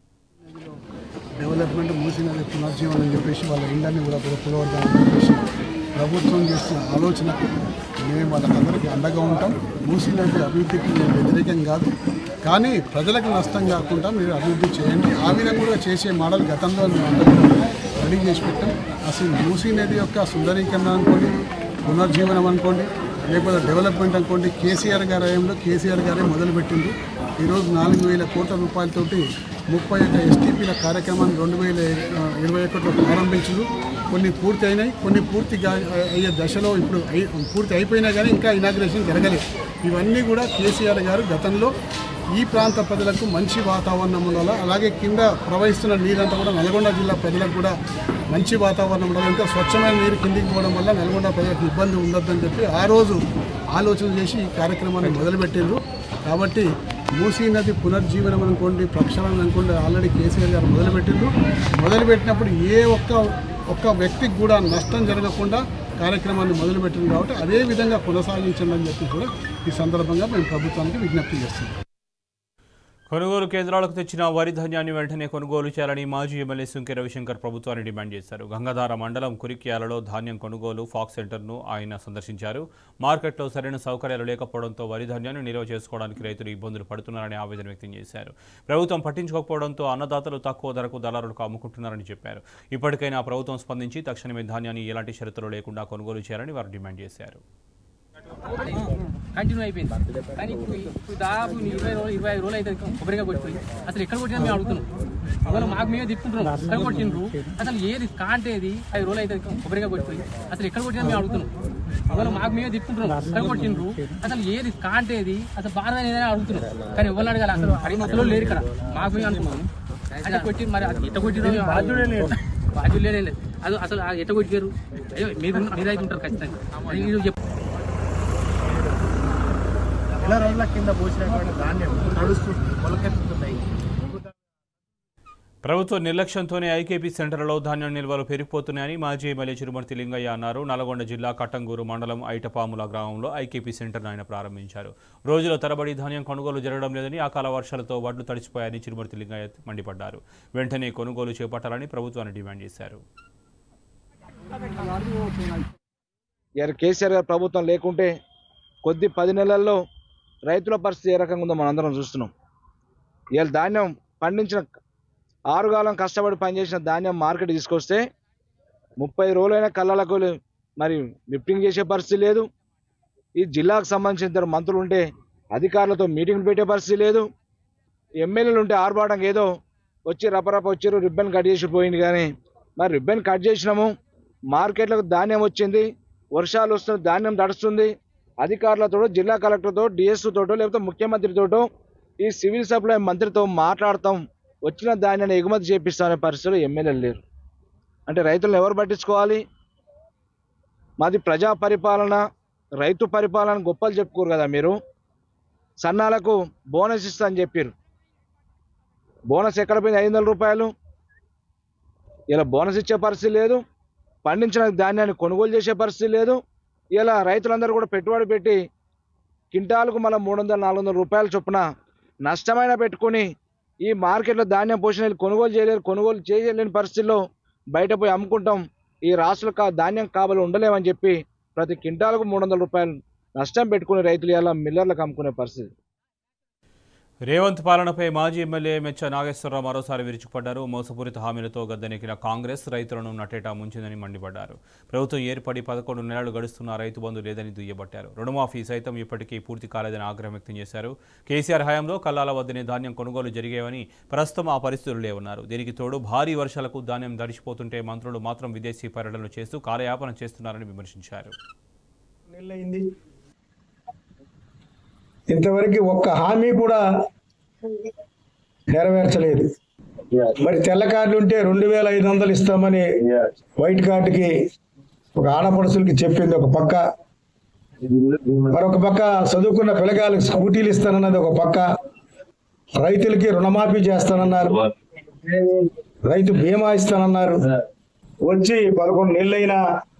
డెవలప్మెంట్ మూసినది పునర్జీవనం అని చెప్పేసి వాళ్ళ ఇళ్ళని కూడా పిలవద్దామని చెప్పేసి ప్రభుత్వం చేస్తున్న ఆలోచన మేము వాళ్ళకందరికీ అండగా ఉంటాం మూసినది అభివృద్ధికి మేము వ్యతిరేకం కాదు కానీ ప్రజలకు నష్టం కాకుండా మీరు అభివృద్ధి చేయండి ఆ విధంగా కూడా చేసే మోడల్ గతంలో మేము అందరం కూడా రెడీ చేసి పెట్టాం అసలు మూసీ నది యొక్క సుందరీకరణ అనుకోండి పునర్జీవనం అనుకోండి లేకపోతే డెవలప్మెంట్ అనుకోండి కేసీఆర్ గారి హయాంలో కేసీఆర్ గారే మొదలుపెట్టింది ఈరోజు నాలుగు వేల కోట్ల రూపాయలతోటి ముప్పై ఒక్క ఎస్టీపీల కార్యక్రమాన్ని రెండు వేల ఇరవై ఒకటిలో ప్రారంభించారు కొన్ని పూర్తి అయినాయి కొన్ని పూర్తి గా- అయ్యే దశలో ఇప్పుడు అయి- పూర్తి అయిపోయినా కానీ ఇంకా ఇనాగ్రేషన్ జరగలేదు ఇవన్నీ కూడా కేసీఆర్ గారు గతంలో ఈ ప్రాంత ప్రజలకు మంచి వాతావరణం ఉండాలి అలాగే కింద ప్రవహిస్తున్న నీరంతా కూడా నల్గొండ జిల్లా ప్రజలకు కూడా మంచి వాతావరణం ఉండాలి ఇంకా స్వచ్ఛమైన నీరు కిందికి పోవడం వల్ల నల్గొండ ప్రజలకు ఇబ్బంది ఉండొద్దని చెప్పి ఆ రోజు ఆలోచన చేసి ఈ కార్యక్రమాన్ని మొదలుపెట్టిండ్రు కాబట్టి మూసీ నది పునర్జీవనం అనుకోండి ప్రక్షాళన అనుకోండి ఆల్రెడీ కేసీఆర్ గారు మొదలుపెట్టిండ్రు మొదలుపెట్టినప్పుడు ఏ ఒక్క ఒక్క వ్యక్తికి కూడా నష్టం జరగకుండా కార్యక్రమాన్ని మొదలుపెట్టింది కాబట్టి అదే విధంగా కొనసాగించండి అని చెప్పి కూడా ఈ సందర్భంగా మేము ప్రభుత్వానికి విజ్ఞప్తి చేస్తున్నాం కొనుగోలు కేంద్రాలకు తెచ్చిన వరి ధాన్యాన్ని వెంటనే కొనుగోలు చేయాలని మాజీ ఎమ్మెల్యే సుంకె రవిశంకర్ ప్రభుత్వాన్ని డిమాండ్ చేశారు గంగాధార మండలం కురిక్యాలలో ధాన్యం కొనుగోలు ఫాక్స్ సెంటర్ను ఆయన సందర్శించారు మార్కెట్లో సరైన సౌకర్యాలు లేకపోవడంతో వరి ధాన్యాన్ని నిల్వ చేసుకోవడానికి రైతులు ఇబ్బందులు పడుతున్నారని ఆవేదన వ్యక్తం చేశారు ప్రభుత్వం పట్టించుకోకపోవడంతో అన్నదాతలు తక్కువ ధరకు దళారులకు అమ్ముకుంటున్నారని చెప్పారు ఇప్పటికైనా ప్రభుత్వం స్పందించి తక్షణమే ధాన్యాన్ని ఎలాంటి షరతులు లేకుండా కొనుగోలు చేయాలని వారు డిమాండ్ చేశారు కంటిన్యూ అయిపోయింది కానీ ఇప్పుడు ఇప్పుడు దాదాపు ఇరవై రోజులు ఇరవై ఐదు రోజులు అయితే కొబ్బరిగా కొట్టిపోయి అసలు ఎక్కడ కొట్టినా మేము అడుగుతున్నాం ఇవాళ మాకు మేమే తిప్పుకుంటున్నాం ఎక్కడ కొట్టిండ్రు అసలు ఏది కాంటేది ఐదు రోజులు అయితే కొబ్బరిగా కొట్టిపోయి అసలు ఎక్కడ కొట్టినా మేము అడుగుతున్నాం ఇవాళ మాకు మేమే తిప్పుకుంటున్నాం ఎక్కడ కొట్టిండ్రు అసలు ఏది కాంటేది అసలు బాధ ఏదైనా అడుగుతున్నాం కానీ ఎవరు అడగాలి అసలు అడిగిన అసలు లేరు ఇక్కడ మాకు మేము అనుకున్నాం అంటే కొట్టి మరి అది ఎట్ట కొట్టిందో బాధ్యుడే లేదు బాధ్యుడు లేదు అది అసలు ఎట్ట కొట్టారు అయ్యో మీరు మీరైతే ఉంటారు ఖచ్చితంగా అది మీరు చెప్పు నెల రోజుల కింద పోసినటువంటి ధాన్యం నడుస్తుంది మొలకెత్తుతున్నాయి ప్రభుత్వ నిర్లక్ష్యంతోనే ఐకేపీ సెంటర్లో ధాన్యం నిల్వలు పెరిగిపోతున్నాయని మాజీ ఎమ్మెల్యే చిరుమర్తి లింగయ్య అన్నారు నల్గొండ జిల్లా కట్టంగూరు మండలం ఐటపాముల గ్రామంలో ఐకేపీ సెంటర్ను ఆయన ప్రారంభించారు రోజుల తరబడి ధాన్యం కొనుగోలు జరగడం లేదని అకాల వర్షాలతో వడ్లు తడిచిపోయాయని చిరుమర్తి లింగయ్య మండిపడ్డారు వెంటనే కొనుగోలు చేపట్టాలని ప్రభుత్వాన్ని డిమాండ్ చేశారు ఇవాళ కేసీఆర్ గారి ప్రభుత్వం లేకుంటే కొద్ది పది నెలల్లో రైతుల పరిస్థితి ఏ రకంగా ఉందో మనందరం చూస్తున్నాం ఇవాళ ధాన్యం పండించిన ఆరుగాలం కష్టపడి పనిచేసిన ధాన్యం మార్కెట్ తీసుకొస్తే ముప్పై రోజులైన కళ్ళలకు మరి లిఫ్టింగ్ చేసే పరిస్థితి లేదు ఈ జిల్లాకు సంబంధించిన ఇద్దరు మంత్రులు ఉంటే అధికారులతో మీటింగ్ పెట్టే పరిస్థితి లేదు ఎమ్మెల్యేలు ఉంటే ఆర్భాటం ఏదో వచ్చి రపరప వచ్చారు రిబ్బన్ కట్ చేసి పోయింది కానీ మరి రిబ్బన్ కట్ చేసినాము మార్కెట్లకు ధాన్యం వచ్చింది వర్షాలు వస్తుంది ధాన్యం తడుస్తుంది అధికారులతో జిల్లా కలెక్టర్తో డిఎస్ తోటో లేకపోతే ముఖ్యమంత్రితోటో ఈ సివిల్ సప్లై మంత్రితో మాట్లాడతాం వచ్చిన ధాన్యాన్ని ఎగుమతి చేపిస్తామనే పరిస్థితులు ఎమ్మెల్యేలు లేరు అంటే రైతులను ఎవరు పట్టించుకోవాలి మాది ప్రజా పరిపాలన రైతు పరిపాలన గొప్పలు చెప్పుకోరు కదా మీరు సన్నాలకు బోనస్ ఇస్తా అని చెప్పారు బోనస్ ఎక్కడ పోయింది ఐదు వందల రూపాయలు ఇలా బోనస్ ఇచ్చే పరిస్థితి లేదు పండించిన ధాన్యాన్ని కొనుగోలు చేసే పరిస్థితి లేదు ఇలా రైతులందరూ కూడా పెట్టుబడి పెట్టి కింటాలకు మళ్ళీ మూడు వందల నాలుగు వందల రూపాయల చొప్పున నష్టమైన పెట్టుకొని ఈ మార్కెట్లో ధాన్యం పోషణ కొనుగోలు చేయలేరు కొనుగోలు చేయలేని పరిస్థితుల్లో బయట పోయి అమ్ముకుంటాం ఈ రాసులు కా ధాన్యం కాబలు ఉండలేమని చెప్పి ప్రతి కింటాలకు మూడు వందల రూపాయలు నష్టం పెట్టుకుని రైతులు ఇలా మిల్లర్లకు అమ్ముకునే పరిస్థితి రేవంత్ పాలనపై మాజీ ఎమ్మెల్యే మెచ్చ నాగేశ్వరరావు మరోసారి విరుచుకుపడ్డారు మోసపూరిత హామీలతో గద్దెనెక్కిన కాంగ్రెస్ రైతులను నటేటా ముంచిందని మండిపడ్డారు ప్రభుత్వం ఏర్పడి పదకొండు నెలలు గడుస్తున్న రైతు బంధు లేదని దుయ్యబట్టారు రుణమాఫీ సైతం ఇప్పటికీ పూర్తి కాలేదని ఆగ్రహం వ్యక్తం చేశారు కేసీఆర్ హయాంలో కల్లాల వద్దనే ధాన్యం కొనుగోలు జరిగేవని ప్రస్తుతం ఆ పరిస్థితులు లేవన్నారు దీనికి తోడు భారీ వర్షాలకు ధాన్యం దడిచిపోతుంటే మంత్రులు మాత్రం విదేశీ పర్యటనలు చేస్తూ కాలయాపన చేస్తున్నారని విమర్శించారు నెలయింది ఇంతవరకు ఒక్క హామీ కూడా నెరవేర్చలేదు మరి తెల్ల కార్డు ఉంటే రెండు వేల ఐదు వందలు ఇస్తామని వైట్ కార్డుకి ఒక ఆడపడుసులకి చెప్పింది ఒక పక్క మరొక పక్క చదువుకున్న పిల్లగాళ్ళకి స్కూటీలు ఇస్తానన్నది ఒక పక్క రైతులకి రుణమాఫీ చేస్తానన్నారు రైతు బీమా ఇస్తానన్నారు వచ్చి పదకొండు నెలలైనా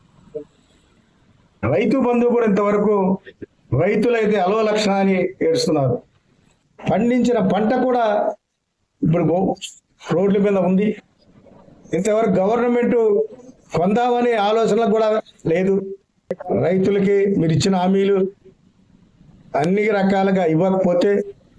రైతు బంధువు కూడా ఇంతవరకు రైతులైతే అలవ లక్షణ అని ఏడుస్తున్నారు పండించిన పంట కూడా ఇప్పుడు గో- రోడ్ల మీద ఉంది ఇంతవరకు గవర్నమెంట్ కొందామనే ఆలోచన కూడా లేదు రైతులకి మీరు ఇచ్చిన హామీలు అన్ని రకాలుగా ఇవ్వకపోతే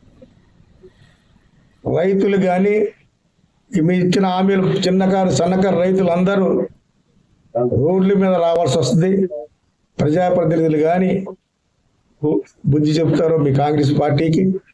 రైతులు కానీ మీ ఇచ్చిన హామీలు చిన్నకారు సన్నకారు రైతులందరూ రోడ్ల మీద రావాల్సి వస్తుంది ప్రజాప్రతినిధులు కానీ బుద్ధి చెప్తారో మీ కాంగ్రెస్ పార్టీకి